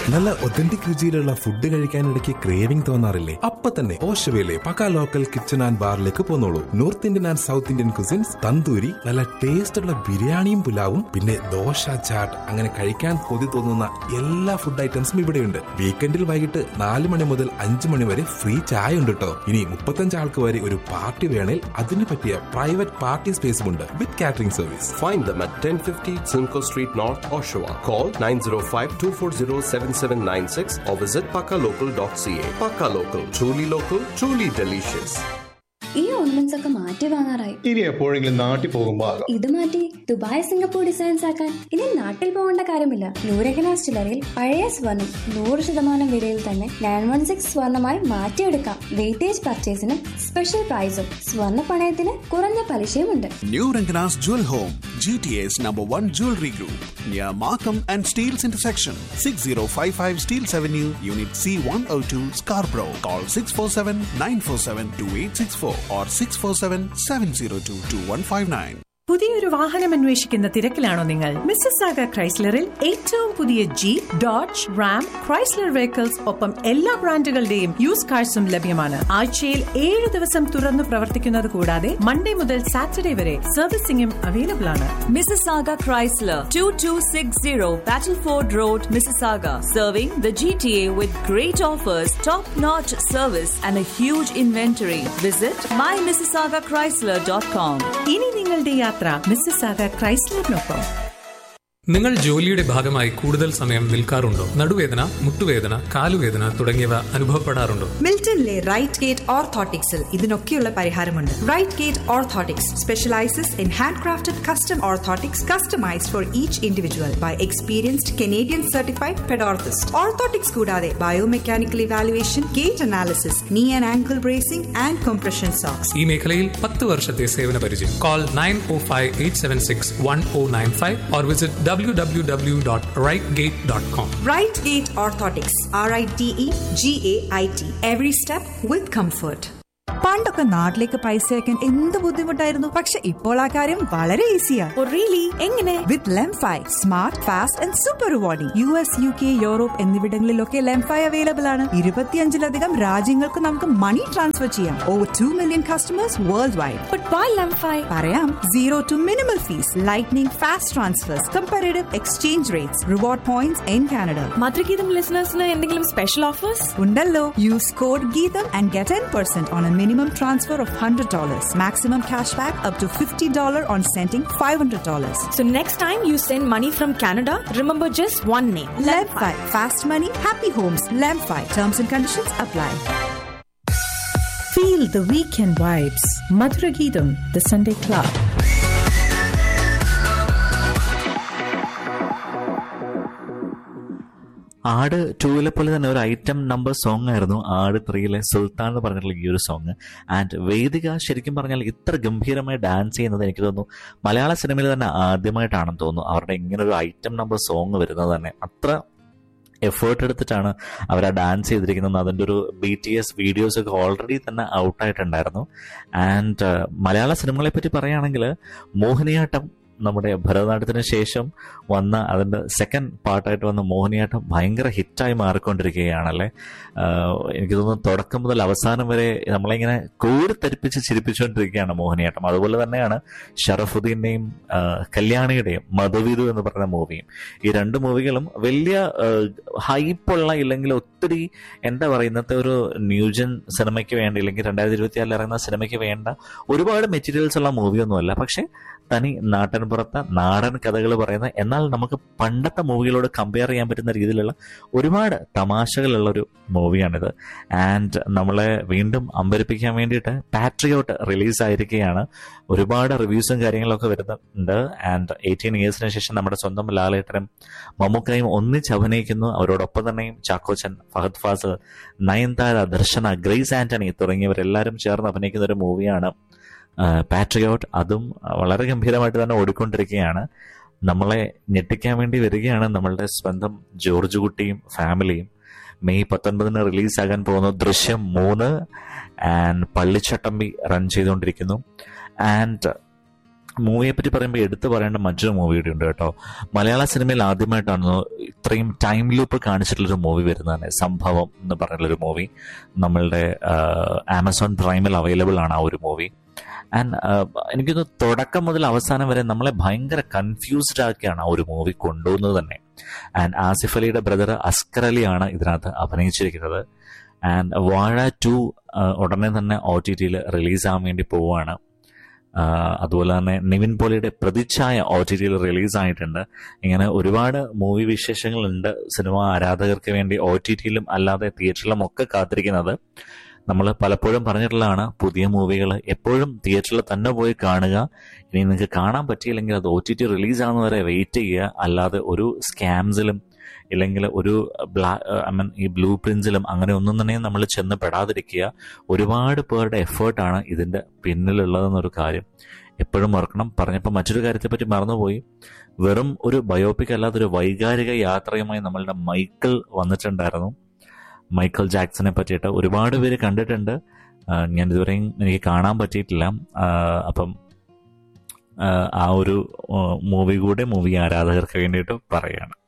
നല്ല ഒതന്റിക് രുചിയിലുള്ള ഫുഡ് കഴിക്കാനിടയ്ക്ക് ക്രേവിംഗ് തോന്നാറില്ലേ അപ്പൊ തന്നെ ഓഷവയിലെ പക്ക ലോക്കൽ കിച്ചൺ ആൻഡ് ബാറിലേക്ക് പോന്നോളൂ north Indian and south Indian cuisines tandoori നല്ല ടേസ്റ്റ് ഉള്ള ബിരിയാണിയും പുലാവും പിന്നെ ദോശ ചാട്ട് അങ്ങനെ കഴിക്കാൻ കൊതി തോന്നുന്ന എല്ലാ ഫുഡ് ഐറ്റംസും ഇവിടെയുണ്ട് വീക്കെൻഡിൽ വൈകിട്ട് നാല് മണി മുതൽ അഞ്ച് മണി വരെ ഫ്രീ ചായ ഉണ്ട് കേട്ടോ ഇനി മുപ്പത്തഞ്ച് ആൾക്ക് വരെ ഒരു പാർട്ടി വേണേൽ അതിന് പറ്റിയ പ്രൈവറ്റ് പാർട്ടി സ്പേസും ഉണ്ട് with catering service Find them at 1050 Simcoe Street North, Oshawa. Call 905-240-7796 or visit pakalocal.ca. Pakka Local. Truly local, truly delicious. ഈ ഓർണമെന്റ്സ് ഒക്കെ മാറ്റി വാങ്ങാറായി ഇനി എപ്പോഴെങ്കിലും നാട്ടിൽ പോകുമ്പോ ആകാം ഇത് മാറ്റി ദുബായ് സിംഗപ്പൂർ ഡിസൈൻസ് ആക്കാൻ ഇനി നാട്ടിൽ പോകേണ്ട കാര്യമില്ല നൂരകനാസ് ചില്ലറയിൽ പഴയ സ്വർണം നൂറ് ശതമാനം വിലയിൽ തന്നെ നയൻ വൺ സിക്സ് സ്വർണമായി മാറ്റിയെടുക്കാം വെയിറ്റേജ് പർച്ചേസിന് സ്പെഷ്യൽ പ്രൈസും സ്വർണ്ണ പണയത്തിന് കുറഞ്ഞ പലിശയുമുണ്ട് New Rangana's Jewel Home, GTA's number one jewelry group, near Markham and Steels intersection, 6055 Steels Avenue, Unit C102, Scarborough. Call 647 947 2864 or 647 702 2159. പുതിയൊരു വാഹനം അന്വേഷിക്കുന്ന തിരക്കിലാണോ നിങ്ങൾ മിസ്സസ് സാഗ ക്രൈസ്ലറിൽ ഏറ്റവും പുതിയ Jeep Dodge Ram Chrysler vehicles ഒപ്പം എല്ലാ ബ്രാൻഡുകളുടെയും യൂസ് കാഴ്സും ലഭ്യമാണ് ആഴ്ചയിൽ ഏഴ് ദിവസം തുറന്നു പ്രവർത്തിക്കുന്നത് കൂടാതെ മൺഡേ മുതൽ സാറ്റർഡേ വരെ സർവീസിംഗും അവൈലബിൾ ആണ് Mississauga Chrysler, 2260 Battleford Road, Mississauga, serving the GTA with great offers, top-notch service, and a huge inventory. Visit mymississaugachrysler.com. ഇനി നിങ്ങളുടെ യാത്ര മിസ്സസ് സാഗ ക്രൈസ്ലറിനൊപ്പം നിങ്ങൾ ജോലിയുടെ ഭാഗമായി കൂടുതൽ സമയം നിൽക്കാറുണ്ടോ നടുവേദന മുട്ടുവേദന കാലുവേദന തുടങ്ങിയവ അനുഭവപ്പെടാറുണ്ടോ മിൽട്ടണിലെ റൈറ്റ് ഗേറ്റ് ഓർത്തോട്ടിക്സിൽ ഇതിനൊക്കെയുള്ള പരിഹാരമുണ്ട് right gait orthotics specializes in hand crafted custom orthotics customized for each individual by experienced Canadian certified pedorthist orthotics കൂടാതെ biomechanical evaluation gait analysis knee and ankle bracing and compression socks ഈ മേഖലയിൽ പത്ത് വർഷത്തെ സേവന പരിചയം call nine o five eight seven six one o nine five or visit W W W dot right gait dot com Right Gate Orthotics, R I T E G A I T. Every step with comfort. പണ്ടൊക്കെ നാട്ടിലേക്ക് പൈസ അയക്കാൻ എന്ത് ബുദ്ധിമുട്ടായിരുന്നു പക്ഷെ ഇപ്പോൾ ആ കാര്യം വളരെ ഈസിയാ എങ്ങനെ with LemFi smart fast and super rewarding U S U K Europe എന്നിവിടങ്ങളിലൊക്കെ ലെംഫൈ അവൈലബിൾ ആണ് ഇരുപത്തിയഞ്ചിലധികം രാജ്യങ്ങൾക്ക് നമുക്ക് മണി ട്രാൻസ്ഫർ ചെയ്യാം over two million customers world wide പറയാം zero to minimal fees lightning fast transfers comparative exchange rates reward points in Canada Madhurageetham ലിസണേഴ്സിന് എന്തെങ്കിലും special offers ഉണ്ടല്ലോ use code Geetham and get ten percent on a minimum transfer of hundred dollars maximum cash back up to fifty dollar on sending five hundred dollars So next time you send money from Canada, remember just one name. Lemfi. Fast money, happy homes. Lemfi. Terms and conditions apply. Feel the weekend vibes. Madhuragidam, the Sunday Club. ആട് ടൂവിലെ പോലെ തന്നെ ഒരു item number song ആയിരുന്നു ആട് ത്രീയിലെ സുൽത്താൻ എന്ന് പറഞ്ഞിട്ടുള്ള ഈ ഒരു സോങ് ആൻഡ് വേദിക ശരിക്കും പറഞ്ഞാൽ ഇത്ര ഗംഭീരമായി ഡാൻസ് ചെയ്യുന്നത് എനിക്ക് തോന്നുന്നു മലയാള സിനിമയിൽ തന്നെ ആദ്യമായിട്ടാണെന്ന് തോന്നുന്നു അവരുടെ ഇങ്ങനെ ഒരു ഐറ്റം നമ്പർ സോങ് വരുന്നത് തന്നെ അത്ര എഫേർട്ട് എടുത്തിട്ടാണ് അവർ ആ ഡാൻസ് ചെയ്തിരിക്കുന്നത് അതിൻ്റെ ഒരു ബി ടി എസ് വീഡിയോസ് ഒക്കെ ഓൾറെഡി തന്നെ ഔട്ടായിട്ടുണ്ടായിരുന്നു ആൻഡ് മലയാള സിനിമകളെ പറ്റി പറയുകയാണെങ്കിൽ മോഹിനിയാട്ടം നമ്മുടെ ഭരതനാട്യത്തിന് ശേഷം വന്ന അതിൻ്റെ സെക്കൻഡ് പാർട്ടായിട്ട് വന്ന മോഹിനിയാട്ടം ഭയങ്കര ഹിറ്റായി മാറിക്കൊണ്ടിരിക്കുകയാണല്ലേ ആഹ് എനിക്ക് തോന്നുന്നു തുടക്കം മുതൽ അവസാനം വരെ നമ്മളിങ്ങനെ കോരിത്തരിപ്പിച്ച് ചിരിപ്പിച്ചുകൊണ്ടിരിക്കുകയാണ് മോഹിനിയാട്ടം അതുപോലെ തന്നെയാണ് ഷറഫുദ്ദീൻ്റെയും ആഹ് കല്യാണിയുടെയും മധുവിധു എന്ന് പറഞ്ഞ മൂവിയും ഈ രണ്ട് മൂവികളും വലിയ ഹൈപ്പുള്ള ഇല്ലെങ്കിൽ ഒത്തിരി എന്താ പറയുക ഇന്നത്തെ ഒരു ന്യൂജൻ സിനിമയ്ക്ക് വേണ്ട ഇല്ലെങ്കിൽ രണ്ടായിരത്തി ഇരുപത്തിയാറിൽ ഇറങ്ങുന്ന സിനിമയ്ക്ക് വേണ്ട ഒരുപാട് മെറ്റീരിയൽസ് ഉള്ള മൂവിയൊന്നുമല്ല പക്ഷെ തനി നാട്ടിൻപുറത്തെ നാടൻ കഥകൾ പറയുന്ന എന്നാൽ നമുക്ക് പണ്ടത്തെ മൂവികളോട് കമ്പയർ ചെയ്യാൻ പറ്റുന്ന രീതിയിലുള്ള ഒരുപാട് തമാശകളുള്ള ഒരു മൂവിയാണിത് ആൻഡ് നമ്മളെ വീണ്ടും അമ്പരിപ്പിക്കാൻ വേണ്ടിയിട്ട് പാട്രിയോട്ട് റിലീസ് ആയിരിക്കുകയാണ് ഒരുപാട് റിവ്യൂസും കാര്യങ്ങളൊക്കെ വരുന്നുണ്ട് ആൻഡ് എയ്റ്റീൻ ഇയേഴ്സിന് ശേഷം നമ്മുടെ സ്വന്തം ലാലേട്ടനും മമ്മൂക്കയും ഒന്നിച്ച് അഭിനയിക്കുന്നു അവരോടൊപ്പം തന്നെയും ചാക്കോച്ചൻ ഫഹദ് ഫാസിൽ നയൻതാര ദർശന ഗ്രേസ് ആന്റണി തുടങ്ങിയവരെല്ലാവരും ചേർന്ന് അഭിനയിക്കുന്ന ഒരു മൂവിയാണ് പാട്രിയോട്ട് അതും വളരെ ഗംഭീരമായിട്ട് തന്നെ ഓടിക്കൊണ്ടിരിക്കുകയാണ് നമ്മളെ ഞെട്ടിക്കാൻ വേണ്ടി വരികയാണ് നമ്മളുടെ സ്വന്തം ജോർജ് കുട്ടിയും ഫാമിലിയും മെയ് പത്തൊൻപതിന് റിലീസാകാൻ പോകുന്ന ദൃശ്യം മൂന്ന് ആൻഡ് പള്ളിച്ചട്ടമ്പി റൺ ചെയ്തുകൊണ്ടിരിക്കുന്നു ആൻഡ് മൂവിയെ പറ്റി പറയുമ്പോൾ എടുത്തു പറയേണ്ട മറ്റൊരു മൂവി കൂടി ഉണ്ട് കേട്ടോ മലയാള സിനിമയിൽ ആദ്യമായിട്ടാണ് ഇത്രയും ടൈം ലൂപ്പ് കാണിച്ചിട്ടുള്ളൊരു മൂവി വരുന്നത് തന്നെ സംഭവം എന്ന് പറഞ്ഞിട്ടുള്ളൊരു മൂവി നമ്മളുടെ ആമസോൺ പ്രൈമിൽ അവൈലബിൾ ആണ് ആ ഒരു മൂവി ആൻഡ് എനിക്കൊന്ന് തുടക്കം മുതൽ അവസാനം വരെ നമ്മളെ ഭയങ്കര കൺഫ്യൂസ്ഡ് ആക്കിയാണ് ആ ഒരു മൂവി കൊണ്ടുപോകുന്നത് തന്നെ ആൻഡ് ആസിഫ് അലിയുടെ ബ്രദർ അസ്കർ അലിയാണ് ഇതിനകത്ത് അഭിനയിച്ചിരിക്കുന്നത് ആൻഡ് വാഴ ടു ഉടനെ തന്നെ ഒ ടി ടിയിൽ റിലീസാകാൻ വേണ്ടി പോവുകയാണ് ആഹ് അതുപോലെ തന്നെ നിവിൻ പോളിയുടെ പ്രതിച്ഛായ ഒ ടി ടിയിൽ റിലീസായിട്ടുണ്ട് ഇങ്ങനെ ഒരുപാട് മൂവി വിശേഷങ്ങളുണ്ട് സിനിമ ആരാധകർക്ക് വേണ്ടി ഒ ടി ടിയിലും അല്ലാതെ തിയേറ്ററിലും ഒക്കെ കാത്തിരിക്കുന്നത് നമ്മൾ പലപ്പോഴും പറഞ്ഞിട്ടുള്ളതാണ് പുതിയ മൂവികൾ എപ്പോഴും തിയേറ്ററിൽ തന്നെ പോയി കാണുക ഇനി നിങ്ങൾക്ക് കാണാൻ പറ്റിയില്ലെങ്കിൽ അത് ഒ ടി ടി റിലീസ് ആകുന്നവരെ വെയിറ്റ് ചെയ്യുക അല്ലാതെ ഒരു സ്കാംസിലും ഇല്ലെങ്കിൽ ഒരു ബ്ലാ ഐ മീൻ ഈ ബ്ലൂ പ്രിന്റ്സിലും അങ്ങനെ ഒന്നും തന്നെ നമ്മൾ ചെന്ന് പെടാതിരിക്കുക ഒരുപാട് പേരുടെ എഫേർട്ടാണ് ഇതിന്റെ പിന്നിലുള്ളതെന്നൊരു കാര്യം എപ്പോഴും ഓർക്കണം പറഞ്ഞപ്പോൾ മറ്റൊരു കാര്യത്തെപ്പറ്റി മറന്നുപോയി വെറും ഒരു ബയോപിക് അല്ലാതെ ഒരു വൈകാരിക യാത്രയുമായി നമ്മളുടെ മൈക്കിൾ വന്നിട്ടുണ്ടായിരുന്നു മൈക്കിൾ ജാക്സനെ പറ്റിയിട്ട് ഒരുപാട് പേര് കണ്ടിട്ടുണ്ട് ആ, ഞാൻ ഇതുവരെയും എനിക്ക് കാണാൻ പറ്റിയിട്ടില്ല ആ, അപ്പം ആ, ആ ഒരു മൂവി കൂടെ മൂവി ആരാധകർക്ക് വേണ്ടിയിട്ട് പറയുകയാണ്